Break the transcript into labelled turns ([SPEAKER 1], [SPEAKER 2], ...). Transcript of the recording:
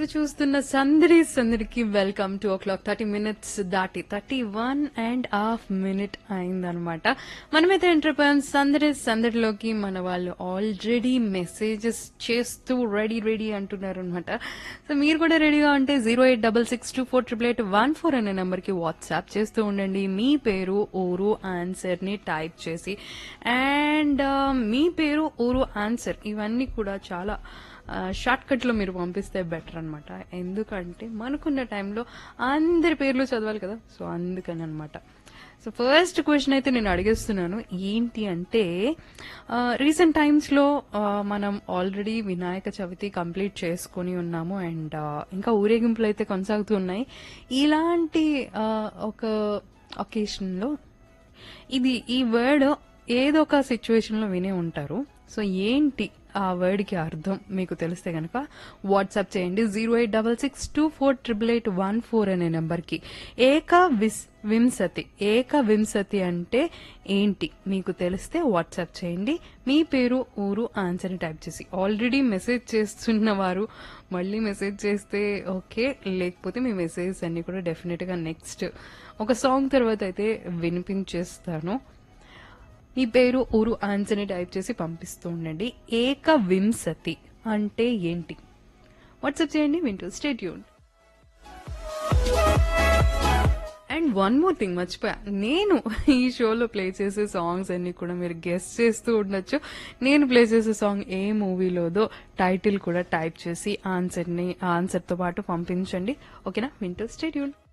[SPEAKER 1] చూస్తున్న సందడి సందడికి welcome to o'clock thirty minutes దాటి thirty one and half minute అయిందనమాట మనమైతే ఎంటర్ప్రైన్ సందడి సందడిలోకి మన వాళ్ళు ఆల్రెడీ మెసేజెస్ చేస్తూ రెడీ రెడీ అంటున్నారు అనమాట సో మీరు కూడా రెడీగా ఉంటే zero eight double six two four triple eight one four అనే నెంబర్కి వాట్సాప్ చేస్తూ ఉండండి మీ పేరు ఊరు ఆన్సర్ని టైప్ చేసి అండ్ మీ పేరు ఊరు ఆన్సర్ ఇవన్నీ కూడా చాలా షార్ట్ కట్ లో మీరు పంపిస్తే బెటర్ అనమాట ఎందుకంటే మనకున్న టైంలో అందరి పేర్లు చదవాలి కదా సో అందుకని అనమాట సో ఫస్ట్ క్వశ్చన్ అయితే నేను అడిగేస్తున్నాను ఏంటి అంటే రీసెంట్ టైమ్స్ లో ఆ, మనం ఆల్రెడీ వినాయక చవితి కంప్లీట్ చేసుకొని ఉన్నాము అండ్ ఇంకా ఊరేగింపులు అయితే కొనసాగుతూ ఉన్నాయి ఇలాంటి ఆ, ఒక ఒకేషన్ లో ఇది ఈ వర్డ్ ఏదో ఒక సిచ్యువేషన్ లో వినే ఉంటారు సో ఏంటి ఆ వర్డ్ కి అర్థం మీకు తెలిస్తే గనక వాట్సాప్ చేయండి zero eight double six two four triple eight one four అనే నెంబర్ కి ఏక విస్ వింసతి ఏక వింసతి అంటే ఏంటి మీకు తెలిస్తే వాట్సాప్ చేయండి మీ పేరు ఊరు ఆన్సర్ ని టైప్ చేసి ఆల్రెడీ మెసేజ్ చేస్తున్న వారు మళ్ళీ మెసేజ్ చేస్తే ఓకే లేకపోతే మీ మెసేజ్ అన్ని కూడా డెఫినెట్ గా నెక్స్ట్ ఒక సాంగ్ తర్వాత అయితే వినిపించేస్తాను మీ పేరు ఊరు ఆన్సర్ని టైప్ చేసి పంపిస్తూ ఉండండి ఏక వింసతి అంటే ఏంటి వాట్సాప్ చేయండి వింటూ స్టేట్ యూన్ అండ్ వన్ మోర్ థింగ్ మర్చిపోయా నేను ఈ షోలో ప్లే చేసే సాంగ్స్ అన్ని కూడా మీరు గెస్ట్ చేస్తూ ఉండొచ్చు నేను ప్లే చేసే సాంగ్ ఏ మూవీలోదో టైటిల్ కూడా టైప్ చేసి ఆన్సర్ని ఆన్సర్తో పాటు పంపించండి ఓకేనా వింటూ స్టేట్ యూన్